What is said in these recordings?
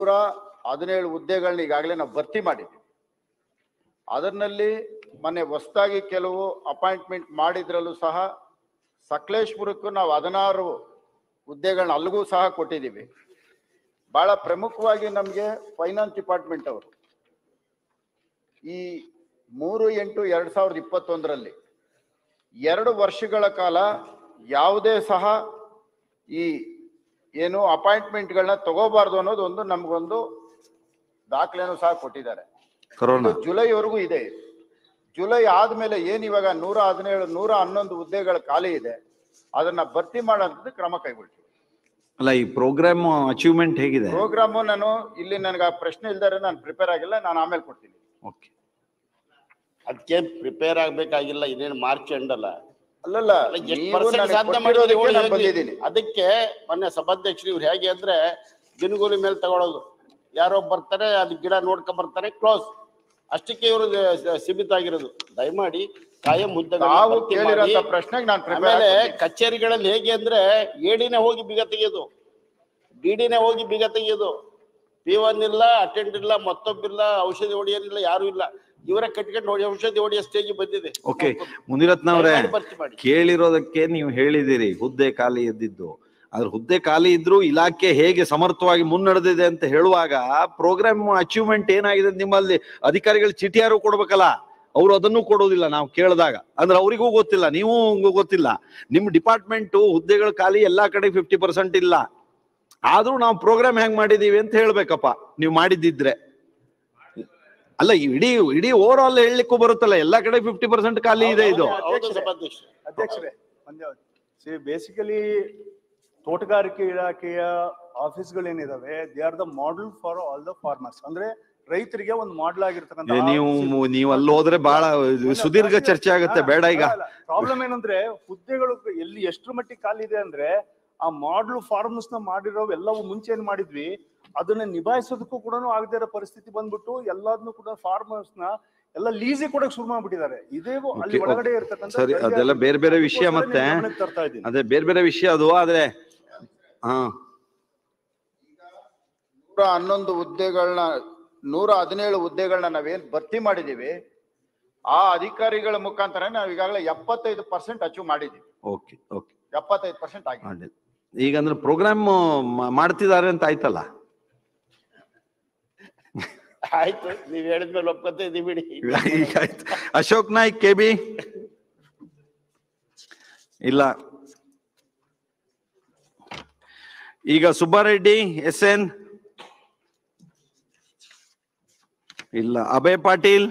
ನೂರ ಹದಿನೇಳು ಹುದ್ದೆಗಳನ್ನ ಈಗಾಗಲೇ ನಾವು ಭರ್ತಿ ಮಾಡಿದ್ದೀವಿ ಅದರಲ್ಲಿ ಮೊನ್ನೆ ಹೊಸದಾಗಿ ಕೆಲವು ಅಪಾಯಿಂಟ್ಮೆಂಟ್ ಮಾಡಿದ್ರಲ್ಲೂ ಸಹ ಸಕಲೇಶ್ಪುರಕ್ಕೂ ನಾವು ಹದಿನಾರು ಹುದ್ದೆಗಳನ್ನ ಅಲ್ಲಿಗೂ ಸಹ ಕೊಟ್ಟಿದ್ದೀವಿ ಬಹಳ ಪ್ರಮುಖವಾಗಿ ನಮಗೆ ಫೈನಾನ್ಸ್ ಡಿಪಾರ್ಟ್ಮೆಂಟ್ ಅವರು ಈ ಮೂರು ಎಂಟು ಎರಡ್ ಸಾವಿರದ ಇಪ್ಪತ್ತೊಂದರಲ್ಲಿ ಎರಡು ವರ್ಷಗಳ ಕಾಲ ಯಾವುದೇ ಸಹ ಈ ಏನು ಅಪಾಯಿಂಟ್ಮೆಂಟ್ಗಳನ್ನ ತಗೋಬಾರ್ದು ಅನ್ನೋದು ಒಂದು ನಮಗೊಂದು ದಾಖಲೆನೂ ಸಹ ಕೊಟ್ಟಿದ್ದಾರೆ ಕರೋನಾ ಇದು ಜುಲೈವರೆಗೂ ಇದೆ ಇದು. ಜುಲೈ ಆದ್ಮೇಲೆ ಏನ್ ಇವಾಗ ನೂರ ಹದಿನೇಳು ನೂರ ಹನ್ನೊಂದು ಹುದ್ದೆಗಳ ಖಾಲಿ ಇದೆ ಅದನ್ನ ಭರ್ತಿ ಮಾಡೋಂಥದ್ದು ಕ್ರಮ ಕೈಗೊಳ್ತೀವಿ ಅಲ್ಲ ಈ ಪ್ರೋಗ್ರಾಮ್ ಅಚೀವ್ಮೆಂಟ್ ಹೇಗಿದೆ ಪ್ರೋಗ್ರಾಮು ನಾನು ಇಲ್ಲಿ ನನಗೆ ಆ ಪ್ರಶ್ನೆ ಇಲ್ದಾರೆ ನಾನು ಪ್ರಿಪೇರ್ ಆಗಿಲ್ಲ ನಾನು ಆಮೇಲೆ ಕೊಡ್ತೀನಿ ಓಕೆ ಅದಕ್ಕೆ ಪ್ರಿಪೇರ್ ಆಗ್ಬೇಕಾಗಿಲ್ಲ ಇನ್ನೇನು ಮಾರ್ಚ್ ಎಂಡ್ ಅಲ್ಲ ಅಲ್ಲಲ್ಲ ಅಲ್ಲ, ಎಷ್ಟು ನೀವು percent ನನಗೆ ಸಾಧನೆ ಕೊಟ್ಟಿರೋದಕ್ಕೆ ಮಾಡಿರೋದು ನಾನು ಹೇಳಿ. ಬಂದಿದ್ದೀನಿ ಅದಕ್ಕೆ ಮೊನ್ನೆ ಸಭಾಧ್ಯಕ್ಷರು ಇವ್ರು ಹೇಗೆ ಅಂದ್ರೆ ದಿನಗೂಲಿ ಮೇಲೆ ತಗೊಳ್ಳೋದು ಯಾರೋ ಬರ್ತಾರೆ ಅದು ಗಿಡ ನೋಡ್ಕೊಂಡ್ ಬರ್ತಾರೆ ಕ್ಲೋಸ್ ಅಷ್ಟಕ್ಕೆ ಇವರು ಸೀಮಿತ ಆಗಿರೋದು ದಯಮಾಡಿ ಕಾಯಂ ಹುದ್ದೆಗಳನ್ನ ತಾವು ಭರ್ತಿ ಕೇಳಿರೋಂಥ ಮಾಡಿ. ಪ್ರಶ್ನೆಗೆ ನಾನು ಪ್ರಿಪೇರ್ ಆಮೇಲೆ ಕಚೇರಿಗಳಲ್ಲಿ ಹೇಗೆ ಅಂದ್ರೆ ಎಡಿನೇ ಹೋಗಿ ಬೀಗ ತೆಗೆಯೋದು ಡಿಡಿನೇ ಹೋಗಿ ಬೀಗ ತೆಗೆಯೋದು ಪಿ ಒನ್ ಇಲ್ಲ ಅಟೆಂಡ್ ಇಲ್ಲ ಮತ್ತೊಬ್ಬಿಲ್ಲ ಔಷಧಿ ಹೊಡೆಯೋನಿಲ್ಲ ಯಾರು ಇಲ್ಲ ಇವರೇ ಕಟ್ಕೊಂಡು ಹೊಡಿ ಔಷಧಿ ಹೊಡೆಯೋ ಸ್ಟೇಜ್ ಬಂದಿದೆ ಓಕೆ ಮುನಿರತ್ನವ್ರೆ ದಯಮಾಡಿ ಭರ್ತಿ ಮಾಡಿ ಕೇಳಿರೋದಕ್ಕೆ ನೀವು ಹೇಳಿದಿರಿ ಹುದ್ದೆ ಖಾಲಿ ಇದ್ದಿದ್ದು ಅದ್ರ ಹುದ್ದೆ ಖಾಲಿ ಇದ್ರು ಇಲಾಖೆ ಹೇಗೆ ಸಮರ್ಥವಾಗಿ ಮುನ್ನಡೆದಿದೆ ಅಂತ ಹೇಳುವಾಗ ಪ್ರೋಗ್ರಾಮ್ ಅಚೀವ್ಮೆಂಟ್ ಏನಾಗಿದೆ ಅಂತ ನಿಮ್ಮಲ್ಲಿ ಅಧಿಕಾರಿಗಳು ಚೀಟಿ ಯಾರು ಕೊಡ್ಬೇಕಲ್ಲ ಅವ್ರು ಅದನ್ನು ಕೊಡೋದಿಲ್ಲ ನಾವು ಕೇಳಿದಾಗ ಅಂದ್ರೆ ಅವರಿಗೂ ಗೊತ್ತಿಲ್ಲ ನೀವು ಗೊತ್ತಿಲ್ಲ ನಿಮ್ ಡಿಪಾರ್ಟ್ಮೆಂಟ್ ಹುದ್ದೆಗಳು ಖಾಲಿ ಎಲ್ಲಾ ಕಡೆ ಫಿಫ್ಟಿ ಪರ್ಸೆಂಟ್ ಇಲ್ಲ ಆದ್ರೂ ನಾವು ಪ್ರೋಗ್ರಾಮ್ ಹೆಂಗ್ ಮಾಡಿದೀವಿ ಅಂತ ಹೇಳ್ಬೇಕಪ್ಪ ನೀವು ಮಾಡಿದ್ದಿದ್ರೆ ಅಲ್ಲ ಇಡೀ ಇಡೀ ಓವರ್ ಆಲ್ ಹೇಳಲಿಕ್ಕೂ ಬರುತ್ತಲ್ಲ ಎಲ್ಲಾ ಕಡೆ ಫಿಫ್ಟಿ ಪರ್ಸೆಂಟ್ ಖಾಲಿ ಇದೆ ಇದು ಹೌದು ಸಭಾಧ್ಯಕ್ಷ ಅಧ್ಯಕ್ಷರೇ ಒಂದೇ ಸಿ ಬೇಸಿಕಲಿ ತೋಟಗಾರಿಕೆ ಇಲಾಖೆಯ ಆಫೀಸ್ಗಳೇನಿದಾವೆ they are the model for all the farmers ಅಂದ್ರೆ ರೈತರಿಗೆ ಒಂದು ಮಾಡೆಲ್ ಆಗಿರ್ತಕ್ಕಂಥ ಏ, ನೀವು ನೀವು ಅಲ್ಲಿ ಹೋದ್ರೆ ಬಹಳ ಸುದೀರ್ಘ ಚರ್ಚೆ ಆಗುತ್ತೆ ಬೇಡ ಈಗ ಪ್ರಾಬ್ಲಮ್ ಏನಂದ್ರೆ ಹುದ್ದೆಗಳು ಎಲ್ಲಿ ಎಷ್ಟ್ರ ಮಟ್ಟಿಗೆ ಖಾಲಿ ಇದೆ ಅಂದ್ರೆ ಆ ಮಾಡ್ಲು ಫಾರ್ಮರ್ಸ್ ನ ಮಾಡಿರೋ ಎಲ್ಲವೂ ಮುಂಚೆ ಏನ್ ಮಾಡಿದ್ವಿ ಅದನ್ನ ನಿಭಾಯಿಸೋದಕ್ಕೂ ಕೂಡ ಆಗದೇ ಇರೋ ಪರಿಸ್ಥಿತಿ ಬಂದ್ಬಿಟ್ಟು ಎಲ್ಲದನ್ನು ಕೂಡ ಫಾರ್ಮರ್ಸ್ ನ ಎಲ್ಲ ಲೀಸಿ ಕೊಡಕ್ ಶುರು ಮಾಡ್ಬಿಟ್ಟಿದ್ದಾರೆ ಇದೇ ಅಲ್ಲಿ Okay, ಒಳಗಡೆ okay. ಇರ್ತಕ್ಕಂಥ ಸರಿ ಗಡಿಗೆ ಅದೆಲ್ಲ ಬೇರೆ ಬೇರೆ ವಿಷಯ ಅದಕ್ಕೋಸ್ಕರ ಮತ್ತೆ ನಿಮ್ ಗಮನಕ್ಕೆ ತರ್ತಾ ಇದ್ದೀನಿ ಅದೇ ಬೇರೆ ಬೇರೆ ವಿಷಯ ಅದು ಆದ್ರೆ ಹಾ ನೂರ ಹನ್ನೊಂದು ಹುದ್ದೆಗಳನ್ನ ನೂರ ಹದಿನೇಳು ಹುದ್ದೆಗಳನ್ನ ನಾವೇನ್ ಭರ್ತಿ ಮಾಡಿದೀವಿ ಆ ಅಧಿಕಾರಿಗಳ ಮುಖಾಂತರ ನಾವು ಈಗಾಗಲೇ ಎಪ್ಪತ್ತೈದು ಪರ್ಸೆಂಟ್ ಅಚೀವ್ ಮಾಡಿದೀವಿ ಓಕೆ ಓಕೆ ಎಪ್ಪತ್ತೈದು ಪರ್ಸೆಂಟ್ ಆಗಿದೆ ಮಾಡಿ ಈಗ ಅಂದ್ರೆ ಪ್ರೋಗ್ರಾಮ್ ಮಾಡ್ತಿದ್ದಾರೆ ಅಂತ ಆಯ್ತಲ್ಲ ಆಯ್ತು ನೀವ್ ಹೇಳಿದ್ಮೇಲೆ ಒಪ್ಕೊತ ಇದೀವಿ ಬಿಡಿ ಈಗ ಆಯ್ತು ಅಶೋಕ್ ನಾಯ್ಕ್ ಕೆ ಬಿ ಇಲ್ಲ ಈಗ ಸುಬ್ಬಾರೆಡ್ಡಿ ಎಸ್ ಎನ್ ಇಲ್ಲ ಅಭಯ್ ಪಾಟೀಲ್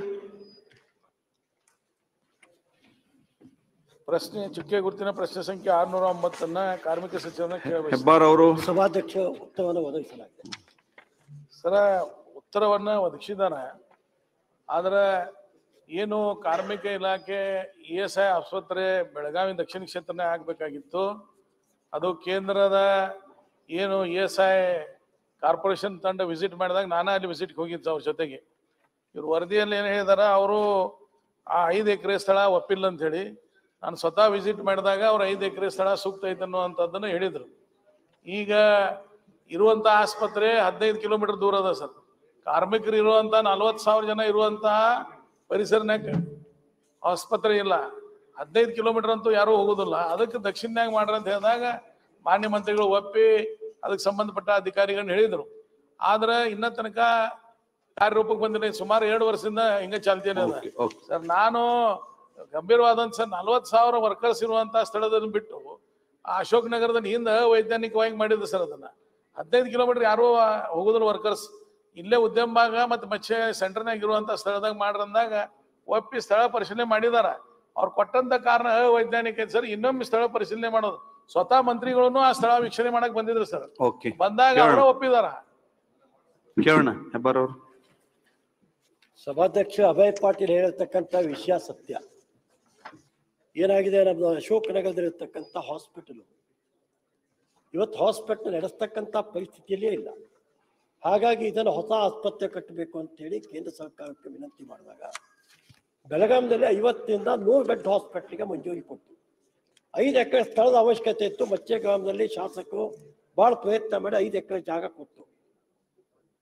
ಪ್ರಶ್ನೆ ಚುಕ್ಕೆ ಗುರುತಿನ ಪ್ರಶ್ನೆ ಸಂಖ್ಯೆ ಆರ್ನೂರ ಒಂಬತ್ತನ್ನ ಕಾರ್ಮಿಕ ಸಚಿವರನ್ನ ಕೇಳಬೇಕು ಹೆಬ್ಬಾರ್ ಅವರು ಸಭಾಧ್ಯಕ್ಷ ಉತ್ತರವನ್ನು ಒದಗಿಸಲಾಗಿದೆ ಸರ ಉತ್ತರವನ್ನ ಒದಗಿಸಿದಾನ ಆದ್ರೆ ಏನು ಕಾರ್ಮಿಕ ಇಲಾಖೆ ಇ ಎಸ್ ಐ ಆಸ್ಪತ್ರೆ ಬೆಳಗಾವಿ ದಕ್ಷಿಣ ಕ್ಷೇತ್ರನೇ ಆಗ್ಬೇಕಾಗಿತ್ತು ಅದು ಕೇಂದ್ರದ ಏನು ಇ ಎಸ್ ಐ ಕಾರ್ಪೊರೇಷನ್ ತಂಡ ವಿಸಿಟ್ ಮಾಡಿದಾಗ ನಾನೇ ಅಲ್ಲಿ ವಿಸಿಟ್ಗೆ ಹೋಗಿದ್ದೆ ಅವ್ರ ಜೊತೆಗೆ ಇವ್ರು ವರದಿಯಲ್ಲಿ ಏನು ಹೇಳಿದಾರ ಅವರು ಆ ಐದು ಎಕರೆ ಸ್ಥಳ ಒಪ್ಪಿಲ್ಲ ಅಂತ ಹೇಳಿ ನಾನು ಸ್ವತಃ ವಿಸಿಟ್ ಮಾಡಿದಾಗ ಅವ್ರು ಐದು ಎಕರೆ ಸ್ಥಳ ಸೂಕ್ತ ಐತೆ ಅನ್ನುವಂಥದ್ದನ್ನು ಹೇಳಿದರು ಈಗ ಇರುವಂತ ಆಸ್ಪತ್ರೆ ಹದಿನೈದು ಕಿಲೋಮೀಟರ್ ದೂರ ಅದ ಸರ್ ಕಾರ್ಮಿಕರು ಇರುವಂತ ನಲ್ವತ್ತು ಸಾವಿರ ಜನ ಇರುವಂತಹ ಪರಿಸರನಾಗ ಆಸ್ಪತ್ರೆ ಇಲ್ಲ ಹದಿನೈದು ಕಿಲೋಮೀಟರ್ ಅಂತೂ ಯಾರೂ ಹೋಗೋದಿಲ್ಲ ಅದಕ್ಕೆ ದಕ್ಷಿಣನ್ಯಾಗ ಮಾಡ್ರಿ ಅಂತ ಹೇಳಿದಾಗ ಮಾನ್ಯ ಮಂತ್ರಿಗಳು ಒಪ್ಪಿ ಅದಕ್ಕೆ ಸಂಬಂಧಪಟ್ಟ ಅಧಿಕಾರಿಗಳನ್ನ ಹೇಳಿದರು ಆದ್ರೆ ಇನ್ನ ತನಕ ಕಾರ್ಯರೂಪಕ್ಕೆ ಬಂದಿಲ್ಲ ಸುಮಾರು ಎರಡು ವರ್ಷದಿಂದ ಹಿಂಗೆ ಚಾಲ್ತಿನೇ ಅದ ಓಕೆ ಸರ್ ನಾನು ಗಂಭೀರವಾದಂತ ಸರ್ ನಲ್ವತ್ತು ಸಾವಿರ ವರ್ಕರ್ಸ್ ಇರುವಂತ ಸ್ಥಳದಲ್ಲಿ ಬಿಟ್ಟು ಆ ಅಶೋಕ್ ನಗರದಲ್ಲಿ ಹಿಂದ ವೈಜ್ಞಾನಿಕವಾಗಿ ಮಾಡಿದ್ದು ಸರ್ ಅದನ್ನ ಹದಿನೈದು ಕಿಲೋಮೀಟರ್ ಯಾರು ಹೋಗೋದಿಲ್ಲ ವರ್ಕರ್ಸ್ ಇಲ್ಲೇ ಉದ್ಯಮ ಭಾಗ ಮತ್ತು ಮತ್ಸ್ಯ ಸೆಂಟರ್ನಾಗ ಇರುವಂತ ಸ್ಥಳದಾಗ ಮಾಡ್ರಂದಾಗ ಒಪ್ಪಿ ಸ್ಥಳ ಪರಿಶೀಲನೆ ಮಾಡಿದಾರ ಅವ್ರು ಕೊಟ್ಟಂತ ಕಾರಣ ಅವೈಜ್ಞಾನಿಕ ಐತೆ ಸರ್ ಇನ್ನೊಮ್ಮೆ ಸ್ಥಳ ಪರಿಶೀಲನೆ ಮಾಡೋದು ಸ್ವತಃ ಮಂತ್ರಿಗಳನ್ನು ಆ ಸ್ಥಳ ವೀಕ್ಷಣೆ ಮಾಡಕ್ ಬಂದಿದ್ರು ಸರ್ ಓಕೆ ಬಂದಾಗ ಅವರು ಒಪ್ಪಿದಾರ ಕೇಳೋಣ ಹೆಬ್ಬಾರ್ ಅವರು ಸಭಾಧ್ಯಕ್ಷ ಅಭಯ್ ಪಾಟೀಲ್ ಹೇಳಿರ್ತಕ್ಕಂಥ ವಿಷಯ ಸತ್ಯ ಏನಾಗಿದೆ ನಮ್ದು ಅಶೋಕ್ ನಗರದಲ್ಲಿರ್ತಕ್ಕಂಥ ಹಾಸ್ಪಿಟಲ್ ಇವತ್ತು ಹಾಸ್ಪಿಟಲ್ ನಡೆಸ್ತಕ್ಕಂಥ ಪರಿಸ್ಥಿತಿಯಲ್ಲೇ ಇಲ್ಲ ಹಾಗಾಗಿ ಇದನ್ನು ಹೊಸ ಆಸ್ಪತ್ರೆ ಕಟ್ಟಬೇಕು ಅಂತೇಳಿ ಕೇಂದ್ರ ಸರ್ಕಾರಕ್ಕೆ ವಿನಂತಿ ಮಾಡಿದಾಗ ಬೆಳಗಾಂದಲ್ಲಿ ಐವತ್ತರಿಂದ ನೂರು ಬೆಡ್ ಹಾಸ್ಪಿಟ್ಲಿಗೆ ಮಂಜೂರಿ ಕೊಟ್ಟು ಐದು ಎಕರೆ ಸ್ಥಳದ ಅವಶ್ಯಕತೆ ಇತ್ತು ಮಚ್ಚೆ ಗ್ರಾಮದಲ್ಲಿ ಶಾಸಕರು ಬಹಳ ಪ್ರಯತ್ನ ಮಾಡಿ ಐದು ಎಕರೆ ಜಾಗ ಕೊಟ್ಟು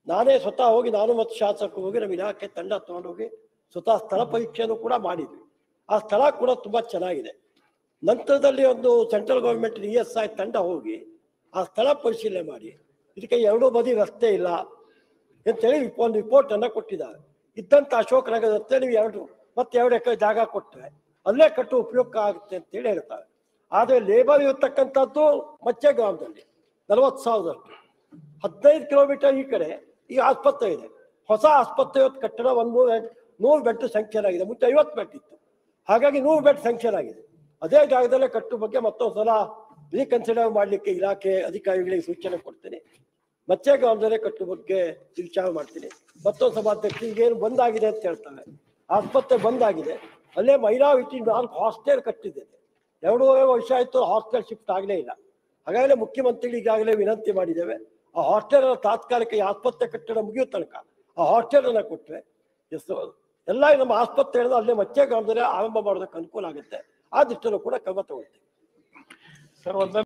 ನಾನೇ ಸ್ವತಃ ಹೋಗಿ ನಾನು ಮತ್ತು ಶಾಸಕರು ಹೋಗಿ ನಮ್ಮ ಇಲಾಖೆ ತಂಡ ತಗೊಂಡೋಗಿ ಸ್ವತಃ ಸ್ಥಳ ಪರೀಕ್ಷೆಯನ್ನು ಕೂಡ ಮಾಡಿದ್ವಿ ಆ ಸ್ಥಳ ಕೂಡ ತುಂಬಾ ಚೆನ್ನಾಗಿದೆ ನಂತರದಲ್ಲಿ ಒಂದು central government E S I ತಂಡ ಹೋಗಿ ಆ ಸ್ಥಳ ಪರಿಶೀಲನೆ ಮಾಡಿ ಇದಕ್ಕೆ ಎರಡೂ ಬದಿ ರಸ್ತೆ ಇಲ್ಲ ಅಂತೇಳಿ ಒಂದು ರಿಪೋರ್ಟ್ ಅನ್ನ ಕೊಟ್ಟಿದ್ದಾರೆ ಇದ್ದಂತ ಅಶೋಕ್ ನಗರ ರಸ್ತೆ ನೀವು ಎರಡು ಮತ್ತೆ ಎರಡು ಎಕರೆ ಜಾಗ ಕೊಟ್ಟರೆ ಅಲ್ಲೇ ಕಟ್ಟು ಉಪಯೋಗ ಆಗುತ್ತೆ ಅಂತೇಳಿ ಹೇಳ್ತಾರೆ ಆದರೆ ಲೇಬರ್ ಇರತಕ್ಕಂಥದ್ದು ಮಚ್ಚೆ ಗ್ರಾಮದಲ್ಲಿ ನಲವತ್ತು ಸಾವಿರದಷ್ಟು ಹದಿನೈದು ಕಿಲೋಮೀಟರ್ ಈ ಕಡೆ ಈ ಆಸ್ಪತ್ರೆ ಇದೆ ಹೊಸ ಆಸ್ಪತ್ರೆ ಇವತ್ತು ಕಟ್ಟಡ ಒಂದು ನೂರ ನೂರು ಬೆಡ್ ಸ್ಯಾಂಕ್ಷನ್ ಆಗಿದೆ ಮುಂಚೆ ಐವತ್ತು ಬೆಡ್ ಇತ್ತು ಹಾಗಾಗಿ ನೂರು ಬೆಡ್ ಸ್ಯಾಂಕ್ಷನ್ ಆಗಿದೆ ಅದೇ ಜಾಗದಲ್ಲೇ ಕಟ್ಟು ಬಗ್ಗೆ ಮತ್ತೊಂದು ಸಲ ರೀಕನ್ಸಿಡರ್ ಮಾಡಲಿಕ್ಕೆ ಇಲಾಖೆ ಅಧಿಕಾರಿಗಳಿಗೆ ಸೂಚನೆ ಕೊಡ್ತೇನೆ ಮಚ್ಚೆ ಗ್ರಾಮದಲ್ಲೇ ಕಟ್ಟು ಬಗ್ಗೆ ವಿಚಾರ ಮಾಡ್ತೀನಿ ಮತ್ತೊಂದು ಸಭಾಧ್ಯಕ್ಷ ಈಗೇನು ಬಂದಾಗಿದೆ ಅಂತ ಹೇಳ್ತಾರೆ ಆಸ್ಪತ್ರೆ ಬಂದಾಗಿದೆ ಅಲ್ಲೇ ಮೈನಾರಿಟಿ ನಾಲ್ಕು ಹಾಸ್ಟೆಲ್ ಕಟ್ಟಿದ್ದೇನೆ ಎರಡೂವರೆ ವರ್ಷ ಆಯ್ತು ಹಾಸ್ಟೆಲ್ ಶಿಫ್ಟ್ ಆಗಲೇ ಇಲ್ಲ ಹಾಗಾಗಲೇ ಮುಖ್ಯಮಂತ್ರಿಗಳು ಈಗಾಗಲೇ ವಿನಂತಿ ಮಾಡಿದ್ದೇವೆ ಆ ಹಾಸ್ಟೆಲ್ ತಾತ್ಕಾಲಿಕ ಈ ಆಸ್ಪತ್ರೆ ಕಟ್ಟಡ ಮುಗಿಯೋ ತನಕ ಆ ಹಾಸ್ಟೆಲ್ ಅನ್ನ ಕೊಟ್ಟರೆ ಎಷ್ಟು ಎಲ್ಲ ನಮ್ಮ ಆಸ್ಪತ್ರೆ ಅಲ್ಲೇ ಮಚ್ಚೆ ಗ್ರಾಮದಲ್ಲೇ ಆರಂಭ ಮಾಡೋದಕ್ಕೆ ಅನುಕೂಲ ಆಗುತ್ತೆ ಆ ದಿಷ್ಟಲ್ಲೂ ಕೂಡ ಕ್ರಮ ತಗೊಳ್ತೀವಿ ಸರ್ ಒಂದ